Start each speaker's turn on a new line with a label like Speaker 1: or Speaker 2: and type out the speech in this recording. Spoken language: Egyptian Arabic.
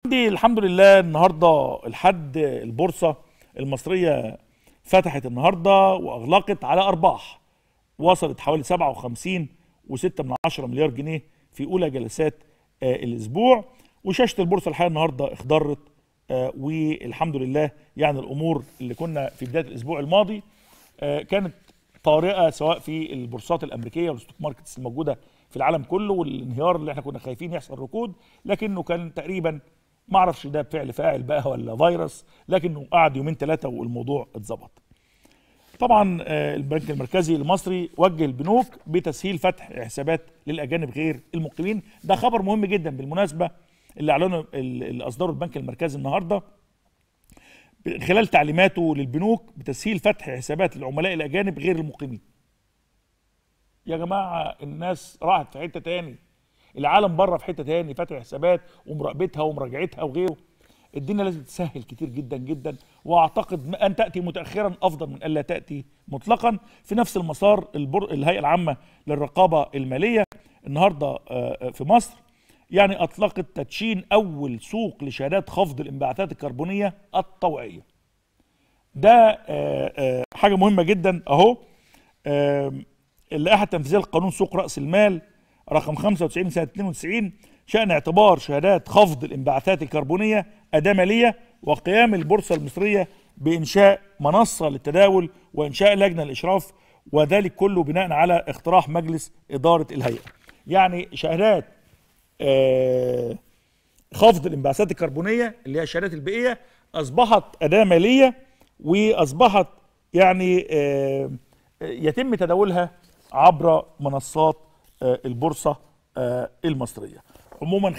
Speaker 1: عندي الحمد لله النهارده الحد البورصه المصريه فتحت النهارده واغلقت على ارباح وصلت حوالي 57 و6 من عشرة مليار جنيه في اولى جلسات آه، الاسبوع وشاشه البورصه الحقيقه النهارده اخضرت آه، والحمد لله يعني الامور اللي كنا في بدايه الاسبوع الماضي آه، كانت طارئه سواء في البورصات الامريكيه والستوك ماركتس الموجوده في العالم كله والانهيار اللي احنا كنا خايفين يحصل ركود لكنه كان تقريبا ما اعرفش ده بفعل فاعل بقى ولا فيروس لكنه قعد يومين ثلاثه والموضوع اتظبط. طبعا آه، البنك المركزي المصري وجه البنوك بتسهيل فتح حسابات للاجانب غير المقيمين ده خبر مهم جدا بالمناسبه اللي اعلنه اللي اصدره البنك المركزي النهارده خلال تعليماته للبنوك بتسهيل فتح حسابات العملاء الاجانب غير المقيمين يا جماعه الناس راحت في حته تاني العالم بره في حته تاني فتح حسابات ومراقبتها ومراجعتها وغيره الدنيا لازم تسهل كتير جدا جدا واعتقد ان تاتي متاخرا افضل من الا تاتي مطلقا في نفس المسار البر... الهيئه العامه للرقابه الماليه النهارده آه، آه، في مصر يعني اطلقت تدشين اول سوق لشهادات خفض الانبعاثات الكربونيه الطوعيه ده آه، آه، حاجه مهمه جدا اهو آم، اللائحه التنفيذيه لقانون سوق راس المال رقم 95 سنه 92 شان اعتبار شهادات خفض الانبعاثات الكربونيه اداه ماليه وقيام البورصه المصريه بانشاء منصه للتداول وانشاء لجنه للاشراف وذلك كله بناء على اقتراح مجلس اداره الهيئه يعني شهادات آه، خفض الانبعاثات الكربونيه اللي هي الشهادات البيئيه اصبحت اداه ماليه واصبحت يعني آه، يتم تداولها عبر منصات آه، البورصه آه، المصريه عموما